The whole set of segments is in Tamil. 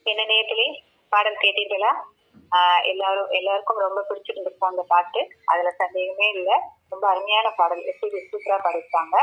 என்ன நேரத்திலே பாடல் கேட்டீங்களா ஆஹ் எல்லாரும் எல்லாருக்கும் ரொம்ப பிடிச்சிருந்துருக்கும் அந்த பாட்டு அதுல சந்தேகமே இல்லை ரொம்ப அருமையான பாடல் எப்படி சூப்பரா பாடிருப்பாங்க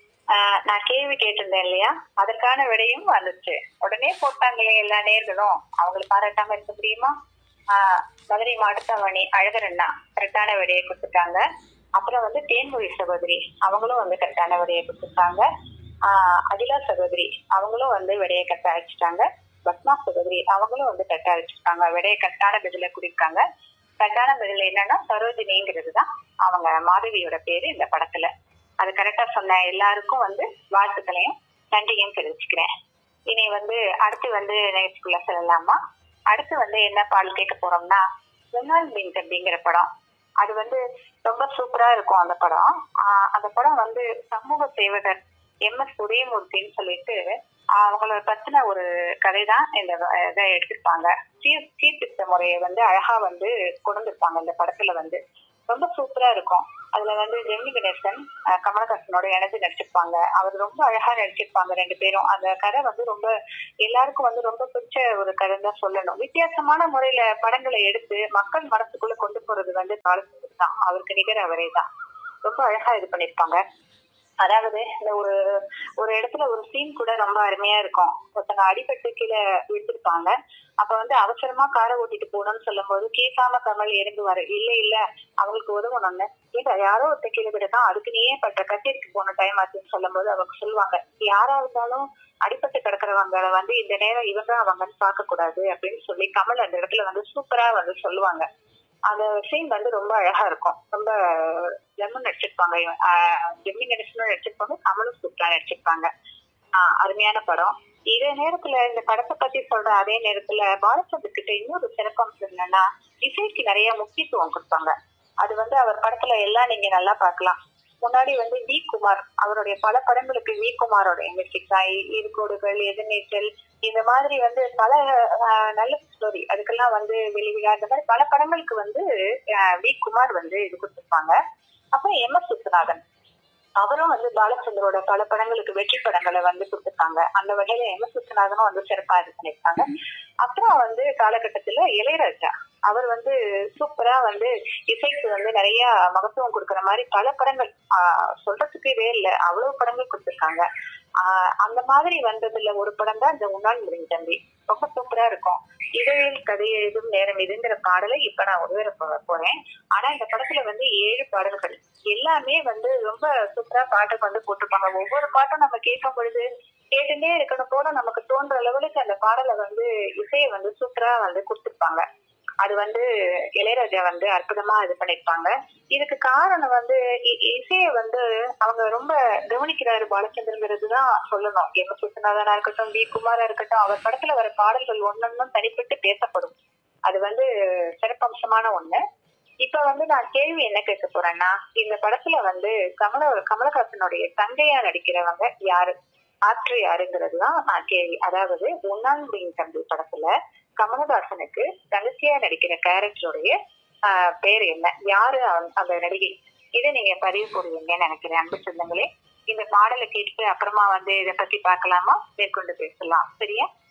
ஆஹ் நான் கேள்வி கேட்டிருந்தேன் இல்லையா அதற்கான விடையும் வந்துச்சு உடனே போட்டாங்களே எல்லா நேர்களும் அவங்களுக்கு பாராட்டாம இருக்க முடியுமா ஆஹ் மதுரை மாட்டுத்தாவணி அழகரண்ணா கரெக்டான விடையை கொடுத்துட்டாங்க அப்புறம் வந்து தேன்மொழி சகோதரி அவங்களும் வந்து கரெக்டான விடையை கொடுத்துருக்காங்க ஆஹ் அகிலா சகோதரி அவங்களும் வந்து விடையை கட்ட அழைச்சிட்டாங்க பத்மா சகோதரி அவங்களும் வந்து கட்ட அழைச்சிருக்காங்க விடையை கரெக்டான பதில கொடுக்காங்க கரெக்டான பதில் என்னன்னா சரோஜினிங்கிறது தான் அவங்க மாதவியோட பேரு இந்த படத்துல அது கரெக்டா சொன்ன எல்லாருக்கும் வந்து வாழ்த்துக்களையும் நன்றியும் தெரிவிச்சுக்கிறேன் இனி வந்து அடுத்து வந்து நிகழ்ச்சிக்குள்ள செல்லலாமா அடுத்து வந்து என்ன பாடல் கேட்க போறோம்னா முன்னாள் மீன் அப்படிங்கிற படம் அது வந்து ரொம்ப சூப்பரா இருக்கும் அந்த படம் ஆஹ் அந்த படம் வந்து சமூக சேவகர் எம் எஸ் உதயமூர்த்தின்னு சொல்லிட்டு அவங்கள பத்தின ஒரு கதை தான் இந்த இதை எடுத்திருப்பாங்க சீர் சீர்திருத்த முறையை வந்து அழகா வந்து கொண்டிருப்பாங்க இந்த படத்துல வந்து ரொம்ப சூப்பரா இருக்கும் அதுல வந்து ஜெமினி கணேசன் அஹ் கமலஹாசனோட இணைஞ்சு நடிச்சிருப்பாங்க அவர் ரொம்ப அழகா நடிச்சிருப்பாங்க ரெண்டு பேரும் அந்த கதை வந்து ரொம்ப எல்லாருக்கும் வந்து ரொம்ப பிடிச்ச ஒரு கதை தான் சொல்லணும் வித்தியாசமான முறையில படங்களை எடுத்து மக்கள் மனசுக்குள்ள கொண்டு போறது வந்து பாலச்சந்தர் தான் அவருக்கு நிகர் அவரே தான் ரொம்ப அழகா இது பண்ணிருப்பாங்க அதாவது இந்த ஒரு ஒரு இடத்துல ஒரு சீன் கூட ரொம்ப அருமையா இருக்கும் ஒருத்தங்க அடிபட்டு கீழே விழுந்திருப்பாங்க அப்ப வந்து அவசரமா காரை ஓட்டிட்டு போகணும்னு சொல்லும் போது கேட்காம கமல் இறங்குவாரு இல்ல இல்ல அவங்களுக்கு உதவணும்னு இல்ல யாரோ ஒருத்த கீழே விடதான் அதுக்கு நீயே பட்ட கச்சேரிக்கு போன டைம் ஆச்சுன்னு சொல்லும் போது அவங்க சொல்லுவாங்க யாரா இருந்தாலும் அடிபட்டு கிடக்குறவங்களை வந்து இந்த நேரம் இவங்க அவங்கன்னு பார்க்க கூடாது அப்படின்னு சொல்லி கமல் அந்த இடத்துல வந்து சூப்பரா வந்து சொல்லுவாங்க அந்த சீன் வந்து ரொம்ப அழகா இருக்கும் ரொம்ப ஜெம்மன் நடிச்சிருப்பாங்க ஜெம்மி நடிச்சனும் நடிச்சிருப்பாங்க கமலும் சூப்பரா நடிச்சிருப்பாங்க ஆஹ் அருமையான படம் இதே நேரத்துல இந்த படத்தை பத்தி சொல்ற அதே நேரத்துல பாலச்சந்தர் கிட்ட இன்னொரு சிறப்பம்சம் என்னன்னா இசைக்கு நிறைய முக்கியத்துவம் கொடுப்பாங்க அது வந்து அவர் படத்துல எல்லாம் நீங்க நல்லா பார்க்கலாம் முன்னாடி வந்து வி குமார் அவருடைய பல படங்களுக்கு வி குமாரோட மியூசிக் தான் ஈர்கோடுகள் எதிர்நீச்சல் இந்த மாதிரி வந்து பல ஆஹ், நல்ல ஸ்டோரி அதுக்கெல்லாம் வந்து வெளிவிழா இந்த மாதிரி பல படங்களுக்கு வந்து ஆஹ், வி குமார் வந்து இது கொடுத்திருப்பாங்க அப்புறம் எம் எஸ் விஸ்வநாதன் அவரும் வந்து பாலச்சந்தரோட பல படங்களுக்கு வெற்றி படங்களை வந்து கொடுத்திருக்காங்க அந்த வகையில எம் எஸ் விஸ்வநாதனும் வந்து சிறப்பா இது பண்ணியிருக்காங்க அப்புறம் வந்து காலகட்டத்துல இளையராஜா அவர் வந்து சூப்பரா வந்து இசைக்கு வந்து நிறைய மகத்துவம் கொடுக்கிற மாதிரி பல படங்கள் ஆஹ் சொல்றதுக்கு இதே இல்லை அவ்வளவு படங்கள் கொடுத்திருக்காங்க ஆஹ் அந்த மாதிரி வந்ததுல ஒரு படம் தான் இந்த உன்னாள் முடிஞ்ச தம்பி ரொம்ப சூப்பரா இருக்கும் இதழில் கதை எழுதும் நேரம் இதுங்கிற பாடலை இப்ப நான் ஒருவேற போறேன் ஆனா இந்த படத்துல வந்து ஏழு பாடல்கள் எல்லாமே வந்து ரொம்ப சூப்பரா பாட்டுக்கு வந்து போட்டிருப்பாங்க ஒவ்வொரு பாட்டும் நம்ம கேட்கும் பொழுது கேட்டுட்டே இருக்கணும் போல நமக்கு தோன்ற லெவலுக்கு அந்த பாடலை வந்து இசையை வந்து சூப்பரா வந்து கொடுத்திருப்பாங்க அது வந்து இளையராஜா வந்து அற்புதமா இது பண்ணிருப்பாங்க இதுக்கு காரணம் வந்து இ- இசையை வந்து அவங்க ரொம்ப கவனிக்கிறாரு பாலச்சந்திரங்கிறது தான் சொல்லணும் எம் எஸ் விஸ்வநாதனா இருக்கட்டும் வி குமாரா இருக்கட்டும் அவர் படத்துல வர பாடல்கள் ஒன்னொன்னும் தனிப்பட்டு பேசப்படும் அது வந்து சிறப்பம்சமான ஒண்ணு இப்ப வந்து நான் கேள்வி என்ன கேட்க போறேன்னா இந்த படத்துல வந்து கமல கமலஹாசனுடைய தங்கையா நடிக்கிறவங்க யாரு ஆற்று யாருங்கிறது தான் நான் கேள்வி அதாவது உன்னான் பிங் தம்பி படத்துல கமலஹாசனுக்கு தங்கச்சியா நடிக்கிற கேரக்டருடைய ஆஹ், பேர் என்ன யாரு அவன்- அந்த நடிகை இதை நீங்க பதிவு போடுவீங்கன்னு நினைக்கிறேன் அன்பு சொந்தங்களே இந்த பாடலை கேட்டு அப்புறமா வந்து இதை பத்தி பார்க்கலாமா மேற்கொண்டு பேசலாம் சரியா